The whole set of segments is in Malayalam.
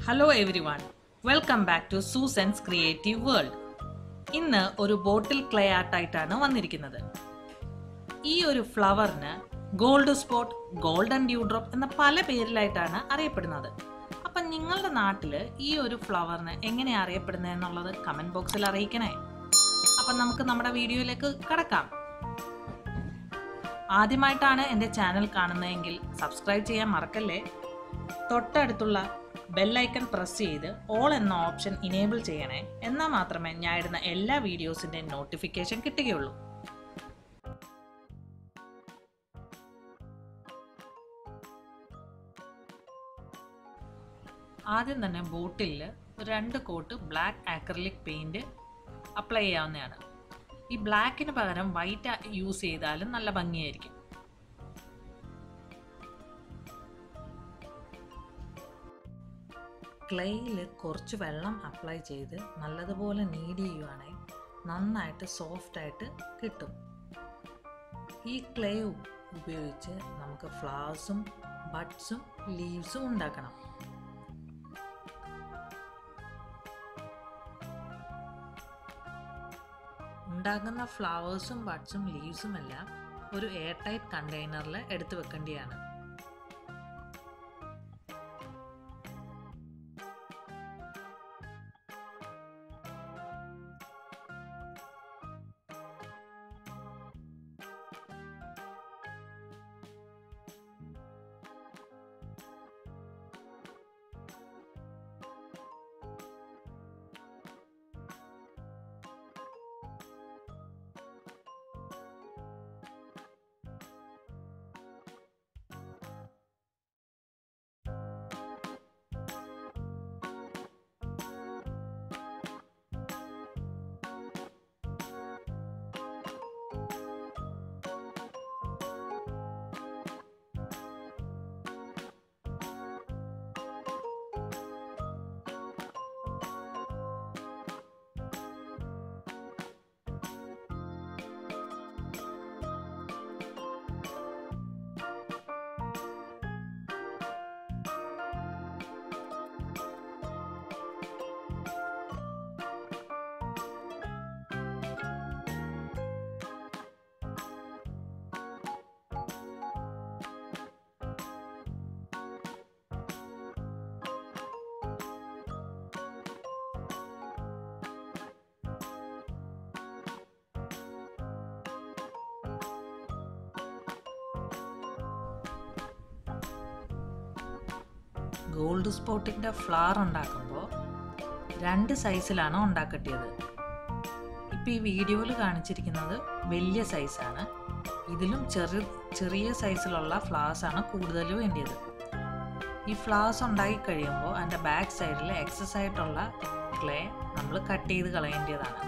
hello everyone welcome back to Susan's creative world ഇന്ന് ഒരു ബോട്ടിൽ ക്ലേ ആർട്ടായിട്ടാണ് വന്നിരിക്കുന്നത് ഈ ഒരു ഫ്ലവറിന് ഗോൾഡ് സ്പോട്ട് ഗോൾഡൻ ഡ്യൂഡ്രോപ്പ് എന്ന പല പേരിലായിട്ടാണ് അറിയപ്പെടുന്നത് അപ്പം നിങ്ങളുടെ നാട്ടിൽ ഈ ഒരു ഫ്ലവറിന് എങ്ങനെയാണ് അറിയപ്പെടുന്നത് എന്നുള്ളത് കമൻറ്റ് ബോക്സിൽ അറിയിക്കണേ അപ്പം നമുക്ക് നമ്മുടെ വീഡിയോയിലേക്ക് കടക്കാം ആദ്യമായിട്ടാണ് എൻ്റെ ചാനൽ കാണുന്നതെങ്കിൽ സബ്സ്ക്രൈബ് ചെയ്യാൻ മറക്കല്ലേ തൊട്ടടുത്തുള്ള ബെല്ലൈക്കൺ പ്രസ് ചെയ്ത് ഓൾ എന്ന ഓപ്ഷൻ ഇനേബിൾ ചെയ്യണേ എന്നാൽ മാത്രമേ ഞാൻ ഇടുന്ന എല്ലാ വീഡിയോസിൻ്റെ നോട്ടിഫിക്കേഷൻ കിട്ടുകയുള്ളൂ ആദ്യം തന്നെ ബോട്ടിലിൽ രണ്ട് coat black acrylic paint apply ചെയ്യാവുന്നതാണ് ഈ ബ്ലാക്കിന് പകരം വൈറ്റ് യൂസ് ചെയ്താലും നല്ല ഭംഗിയായിരിക്കും ക്ലേയിൽ കുറച്ച് വെള്ളം അപ്ലൈ ചെയ്ത് നല്ലതുപോലെ നീഡ് ചെയ്യുവാണെങ്കിൽ നന്നായിട്ട് സോഫ്റ്റായിട്ട് കിട്ടും ഈ ക്ലേ ഉപയോഗിച്ച് നമുക്ക് ഫ്ലവേഴ്സും ബഡ്സും ലീവ്സും ഉണ്ടാക്കണം ഉണ്ടാകുന്ന ഫ്ലവേഴ്സും ബഡ്സും ലീവ്സും എല്ലാം ഒരു എയർ ടൈറ്റ് കണ്ടെയ്നറിൽ എടുത്തു വെക്കേണ്ടതാണ് ഗോൾഡ് സ്പോട്ടിൻ്റെ ഫ്ലവർ ഉണ്ടാക്കുമ്പോൾ രണ്ട് സൈസിലാണ് ഉണ്ടാക്കട്ടിയത് ഇപ്പോൾ ഈ വീഡിയോയിൽ കാണിച്ചിരിക്കുന്നത് വലിയ സൈസാണ് ഇതിലും ചെറിയ ചെറിയ സൈസിലുള്ള ഫ്ലവേഴ്സാണ് കൂടുതൽ വേണ്ടിയത് ഈ ഫ്ലവേഴ്സ് ഉണ്ടാക്കി കഴിയുമ്പോൾ അതിൻ്റെ ബാക്ക് സൈഡിൽ എക്സസ് ആയിട്ടുള്ള ക്ലേ നമ്മൾ കട്ട് ചെയ്ത് കളയേണ്ടതാണ്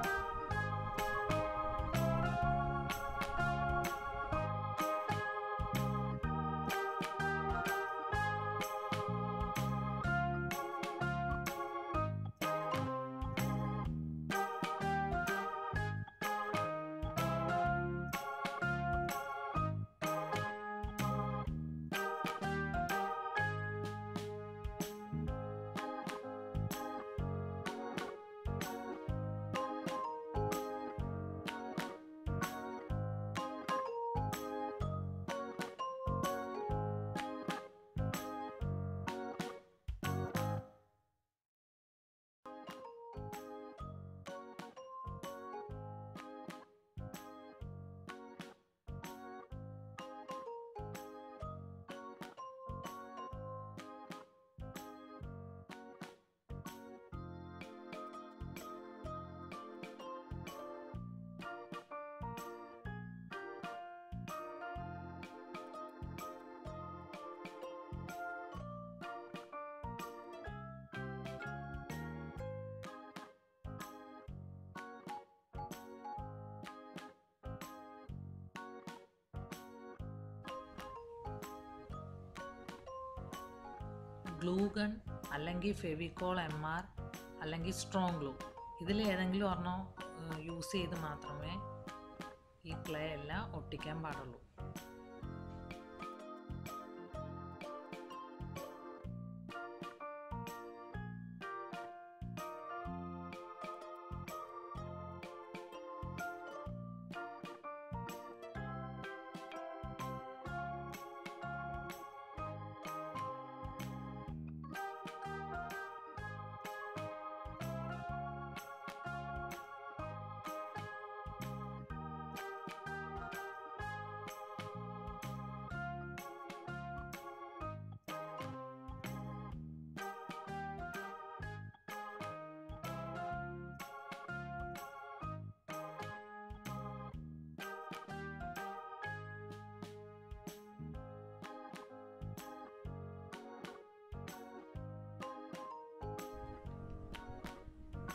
ഗ്ലൂ ഗൺ അല്ലെങ്കിൽ ഫെവിക്കോൾ എം ആർ അല്ലെങ്കിൽ സ്ട്രോങ് ഗ്ലൂ ഇതിൽ ഏതെങ്കിലും ഒരെണ്ണം യൂസ് ചെയ്ത് മാത്രമേ ഈ ക്ലേ എല്ലാം ഒട്ടിക്കാൻ പാടുള്ളൂ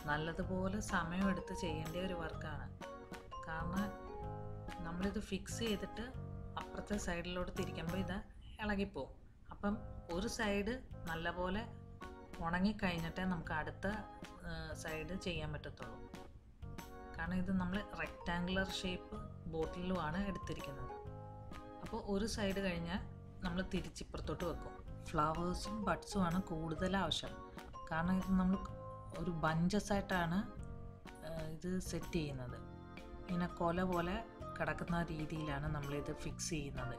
നല്ലതുപോലെ സമയമെടുത്ത് ചെയ്യേണ്ട ഒരു വർക്കാണ് കാരണം നമ്മളിത് ഫിക്സ് ചെയ്തിട്ട് അപ്പുറത്തെ സൈഡിലോട്ട് തിരിക്കുമ്പോൾ ഇത് ഇളകിപ്പോവും അപ്പം ഒരു സൈഡ് നല്ലപോലെ ഉണങ്ങിക്കഴിഞ്ഞിട്ടേ നമുക്ക് അടുത്ത സൈഡ് ചെയ്യാൻ പറ്റത്തുള്ളൂ കാരണം ഇത് നമ്മൾ റെക്റ്റാങ്കുലർ ഷേപ്പ് ബോട്ടിലുമാണ് എടുത്തിരിക്കുന്നത് അപ്പോൾ ഒരു സൈഡ് കഴിഞ്ഞാൽ നമ്മൾ തിരിച്ചിപ്പുറത്തോട്ട് വെക്കും ഫ്ലവേഴ്സും ബഡ്സും ആണ് കൂടുതൽ ആവശ്യം കാരണം ഇത് നമ്മൾ ഒരു ബഞ്ചസ് ആയിട്ടാണ് ഇത് സെറ്റ് ചെയ്യുന്നത് ഇങ്ങനെ കൊല പോലെ കിടക്കുന്ന രീതിയിലാണ് നമ്മളിത് ഫിക്സ് ചെയ്യുന്നത്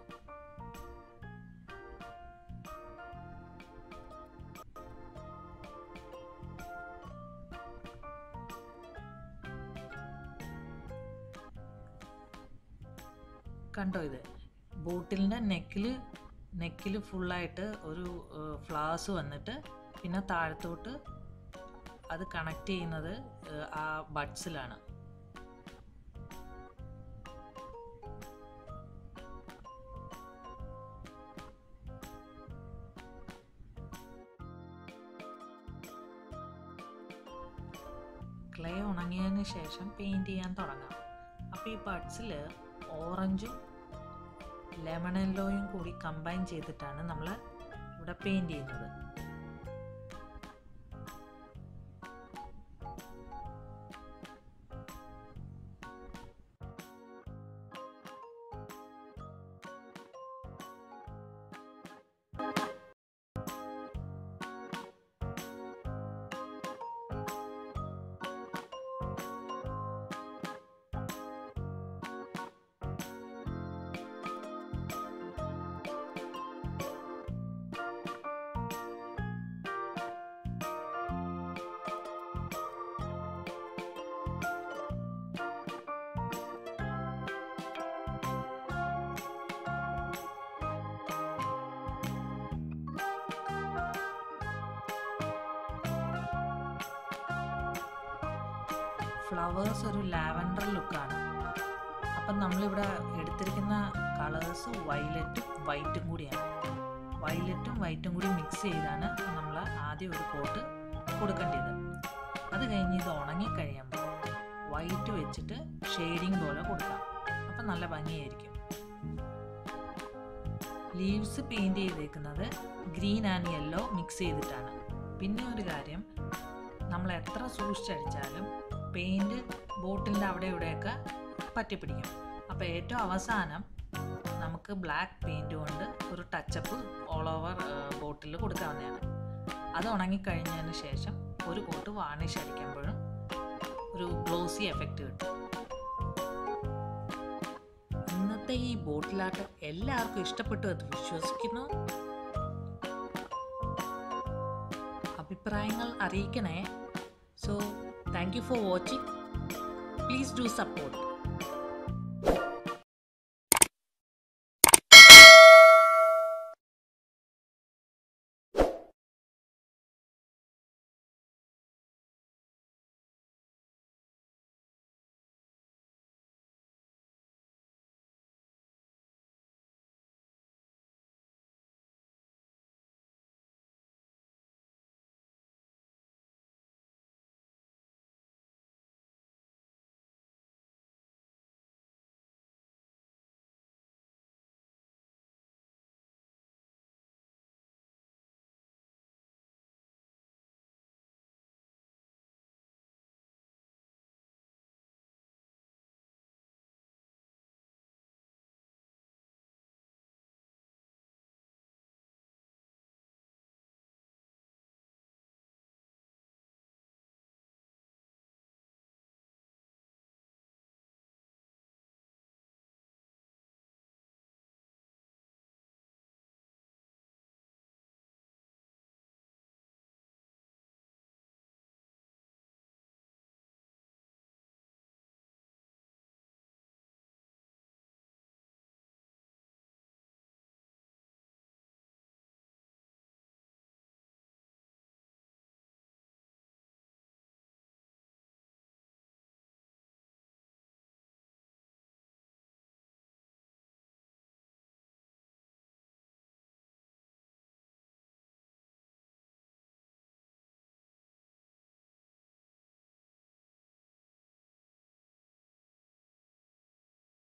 കണ്ടോ ഇത് ബോട്ടിലിൻ്റെ നെക്കിൽ നെക്കിൽ ഫുള്ളായിട്ട് ഒരു ഫ്ലവേഴ്സ് വന്നിട്ട് പിന്നെ താഴത്തോട്ട് അത് കണക്ട് ചെയ്യുന്നത് ആ ബഡ്സിലാണ് ക്ലേ ഉണങ്ങിയതിന് ശേഷം പെയിൻറ് ചെയ്യാൻ തുടങ്ങാം അപ്പോൾ ഈ ബഡ്സിൽ ഓറഞ്ചും ലെമൺ യെല്ലോയും കൂടി കമ്പൈൻ ചെയ്തിട്ടാണ് നമ്മൾ ഇവിടെ പെയിൻറ് ചെയ്യുന്നത് ഫ്ലവേഴ്സ് ഒരു ലാവൻഡർ ലുക്കാണ് അപ്പം നമ്മളിവിടെ എടുത്തിരിക്കുന്ന കളേഴ്സ് വയലറ്റും വൈറ്റും കൂടിയാണ് വയലറ്റും വൈറ്റും കൂടി മിക്സ് ചെയ്താണ് നമ്മൾ ആദ്യം ഒരു കോട്ട് കൊടുക്കേണ്ടത് അത് കഴിഞ്ഞ് ഇത് ഉണങ്ങി കഴിയുമ്പോൾ വൈറ്റ് വെച്ചിട്ട് ഷെയ്ഡിങ് പോലെ കൊടുക്കാം അപ്പം നല്ല ഭംഗിയായിരിക്കും ലീവ്സ് പെയിൻറ് ചെയ്തേക്കുന്നത് ഗ്രീൻ ആൻഡ് യെല്ലോ മിക്സ് ചെയ്തിട്ടാണ് പിന്നെ ഒരു കാര്യം നമ്മൾ എത്ര സൂക്ഷിച്ചടിച്ചാലും പെയിൻറ് ബോട്ടിലിൻ്റെ അവിടെ ഇവിടെയൊക്കെ പറ്റിപ്പിടിക്കും അപ്പോൾ ഏറ്റവും അവസാനം നമുക്ക് ബ്ലാക്ക് പെയിൻറ് കൊണ്ട് ഒരു ടച്ചപ്പ് ഓൾ ഓവർ ബോട്ടിൽ കൊടുക്കാവുന്നതാണ് അത് ഉണങ്ങിക്കഴിഞ്ഞതിന് ശേഷം ഒരു കോട്ട് വാർണിഷ് അടിക്കുമ്പോഴും ഒരു ഗ്ലോസി എഫക്റ്റ് കിട്ടും ഇന്നത്തെ ഈ ബോട്ടിലാട്ട് എല്ലാവർക്കും ഇഷ്ടപ്പെട്ടു എന്ന് വിശ്വസിക്കുന്നു അഭിപ്രായങ്ങൾ അറിയിക്കണേ so thank you for watching please do support